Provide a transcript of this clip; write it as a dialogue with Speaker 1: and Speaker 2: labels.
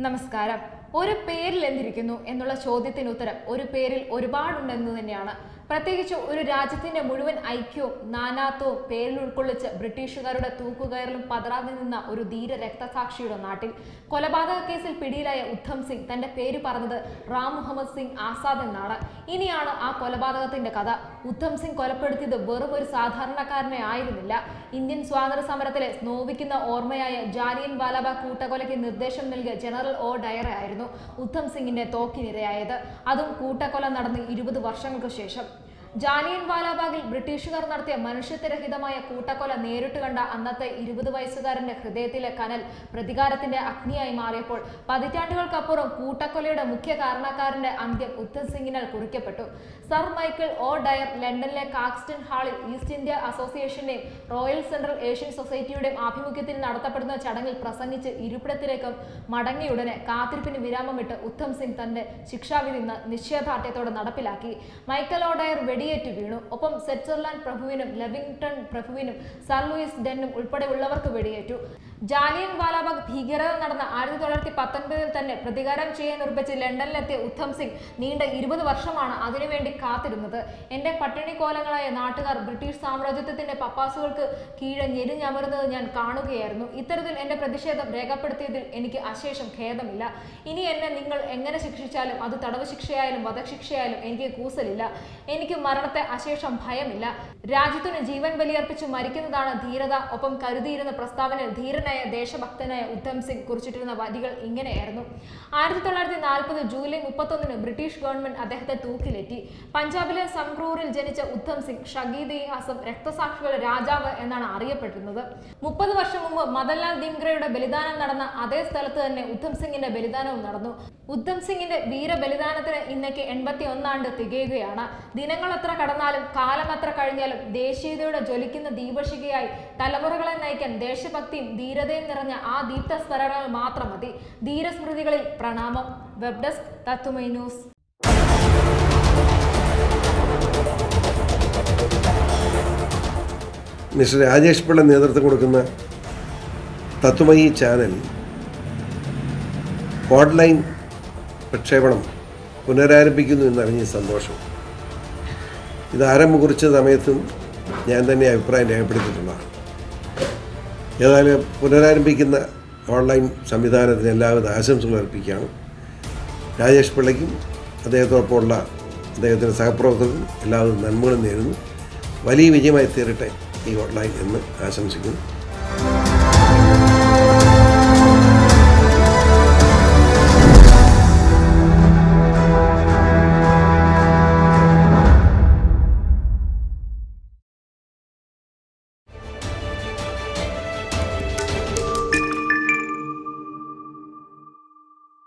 Speaker 1: നമസ്കാരം ഒരു പേരിൽ എന്തിരിക്കുന്നു എന്നുള്ള ചോദ്യത്തിന് ഉത്തരം ഒരു പേരിൽ ഒരുപാടുണ്ടെന്ന് തന്നെയാണ് പ്രത്യേകിച്ച് ഒരു രാജ്യത്തിന്റെ മുഴുവൻ ഐക്യവും നാനാത്വവും പേരിൽ ഉൾക്കൊള്ളിച്ച് ബ്രിട്ടീഷുകാരുടെ തൂക്കുകയറിലും പതറാതെ നിന്ന ഒരു ധീര രക്തസാക്ഷിയുടെ നാട്ടിൽ കൊലപാതക കേസിൽ പിടിയിലായ ഉദ്ധം സിംഗ് തന്റെ പേര് പറഞ്ഞത് റാം മുഹമ്മദ് സിംഗ് ആസാദ് എന്നാണ് ഇനിയാണ് ആ കൊലപാതകത്തിന്റെ കഥ ഉദ്ധം സിംഗ് കൊലപ്പെടുത്തിയത് വെറും ഒരു സാധാരണക്കാരനെ ആയിരുന്നില്ല ഇന്ത്യൻ സ്വാതന്ത്ര്യ സമരത്തിലെ നോവിക്കുന്ന ഓർമ്മയായ ജാലിയൻ വാലാബാഗ് കൂട്ടക്കൊലയ്ക്ക് നിർദ്ദേശം നൽകിയ ജനറൽ ഒ ഡയറ ആയിരുന്നു ഉദ്ധം സിംഗിന്റെ തോക്കിനിരയായത് അതും കൂട്ടക്കൊല നടന്ന് ഇരുപത് വർഷങ്ങൾക്ക് ശേഷം ജാലിയൻ വാലാബാഗിൽ ബ്രിട്ടീഷുകാർ നടത്തിയ മനുഷ്യത്വരഹിതമായ കൂട്ടക്കൊല നേരിട്ട് കണ്ട അന്നത്തെ ഇരുപത് വയസ്സുകാരന്റെ ഹൃദയത്തിലെ കനൽ പ്രതികാരത്തിന്റെ അഗ്നിയായി മാറിയപ്പോൾ പതിറ്റാണ്ടുകൾക്കപ്പുറം കൂട്ടക്കൊലയുടെ മുഖ്യ കാരണക്കാരന്റെ അന്ത്യം ഉദ്ധം സിംഗിനാൽ കുറിക്കപ്പെട്ടു സർ മൈക്കിൾ ഒ ഡയർ ലണ്ടനിലെ കാക്സ്റ്റൺ ഹാളിൽ ഈസ്റ്റ് ഇന്ത്യ അസോസിയേഷന്റെയും റോയൽ സെൻട്രൽ ഏഷ്യൻ സൊസൈറ്റിയുടെയും ആഭിമുഖ്യത്തിൽ നടത്തപ്പെടുന്ന ചടങ്ങിൽ പ്രസംഗിച്ച് ഇരിപ്പിടത്തിലേക്കും മടങ്ങിയുടനെ കാത്തിരിപ്പിന് വിരാമമിട്ട് ഉദ്ധം സിംഗ് തന്റെ ശിക്ഷാവിധി ന- നിശ്ചയദാർഢ്യത്തോടെ നടപ്പിലാക്കി മൈക്കൽ ഒ ഡയർ വെടിയേറ്റ് വീണു ഒപ്പം സെറ്റ്സർലാൻഡ് പ്രഭുവിനും ലെവിംഗ്ടൺ പ്രഭുവിനും സർ ലൂയിസ് ഡെന്നും ഉൾപ്പെടെയുള്ളവർക്ക് വെടിയേറ്റു ജാലിയൻ വാലാബാഗ് ഭീകരത നടന്ന ആയിരത്തി തൊള്ളായിരത്തി പത്തൊൻപതിൽ തന്നെ പ്രതികാരം ചെയ്യാൻ ഉറപ്പിച്ച് ലണ്ടനിലെത്തിയ ഉദ്ധം സിംഗ് നീണ്ട ഇരുപത് വർഷമാണ് അതിനുവേണ്ടി കാത്തിരുന്നത് എന്റെ പട്ടിണി കോലങ്ങളായ നാട്ടുകാർ ബ്രിട്ടീഷ് സാമ്രാജ്യത്വത്തിന്റെ പപ്പാസുകൾക്ക് കീഴെ ഞെരിഞ്ഞമരുന്നത് ഞാൻ കാണുകയായിരുന്നു ഇത്തരത്തിൽ എന്റെ പ്രതിഷേധം രേഖപ്പെടുത്തിയതിൽ എനിക്ക് അശേഷം ഖേദമില്ല ഇനി എന്നെ നിങ്ങൾ എങ്ങനെ ശിക്ഷിച്ചാലും അത് തടവ് ശിക്ഷയായാലും വധശിക്ഷയായാലും എനിക്ക് കൂസലില്ല എനിക്ക് മരണത്തെ അശേഷം ഭയമില്ല രാജ്യത്തിന് ജീവൻ ബലിയർപ്പിച്ച് മരിക്കുന്നതാണ് ധീരത ഒപ്പം കരുതിയിരുന്ന പ്രസ്താവനയിൽ ധീരനായ ദേശഭക്തനായ ഉദ്ധം സിംഗ് കുറിച്ചിട്ടിരുന്ന വരികൾ ഇങ്ങനെയായിരുന്നു ആയിരത്തി തൊള്ളായിരത്തി നാൽപ്പത് ജൂലൈ മുപ്പത്തൊന്നിന് ബ്രിട്ടീഷ് ഗവൺമെന്റ് അദ്ദേഹത്തെ തൂക്കിലേറ്റി പഞ്ചാബിലെ സംഗ്രൂറിൽ ജനിച്ച ഉദ്ധം സിംഗ് ഷഗീദ് ഇ ആസം രക്തസാക്ഷികളുടെ രാജാവ് എന്നാണ് അറിയപ്പെട്ടിരുന്നത് മുപ്പത് വർഷം മുമ്പ് മദൻലാൽ ദിംഗ്രയുടെ ബലിദാനം നടന്ന അതേ സ്ഥലത്ത് തന്നെ ഉദ്ധം സിംഗിന്റെ ബലിദാനവും നടന്നു ഉദ്ധം സിംഗിന്റെ വീരബലിദാനത്തിന് ഇന്നേക്ക് എൺപത്തി ഒന്നാണ്ട് തികയുകയാണ് ദിനങ്ങൾ എത്ര കടന്നാലും കാലം എത്ര കഴിഞ്ഞാലും ദേശീയതയുടെ ജ്വലിക്കുന്ന ദീപശികയായി തലമുറകളെ നയിക്കാൻ ദേശഭക്തിയും ധീരതയും നിറഞ്ഞ ആ ദീപ്ത സ്മരണകൾ മാത്രം മതി ധീരസ്മൃതികളിൽ പ്രണാമം web desk Tatwamayi news
Speaker 2: mister Rajesh Pillai നേതൃത്വം കൊടുക്കുന്ന തത്വമയി ചാനൽ ഓൺലൈൻ പ്രക്ഷേപണം പുനരാരംഭിക്കുന്നു എന്നറിഞ്ഞ സന്തോഷം ഇത് ആരംഭം കുറിച്ച സമയത്തും ഞാൻ തന്നെ അഭിപ്രായം രേഖപ്പെടുത്തിയിട്ടുള്ളതാണ് ഏതായാലും പുനരാരംഭിക്കുന്ന ഓൺലൈൻ സംവിധാനത്തിന് എല്ലാവിധ ആശംസകൾ അർപ്പിക്കുകയാണ് രാജേഷ് പിള്ളയ്ക്കും അദ്ദേഹത്തോടൊപ്പമുള്ള അദ്ദേഹത്തിൻ്റെ സഹപ്രവർത്തകർക്കും എല്ലാവിധ നന്മകളും നേരുന്നു വലിയ വിജയമായി തീരട്ടെ ഈ ഓൺലൈൻ എന്ന് ആശംസിക്കുന്നു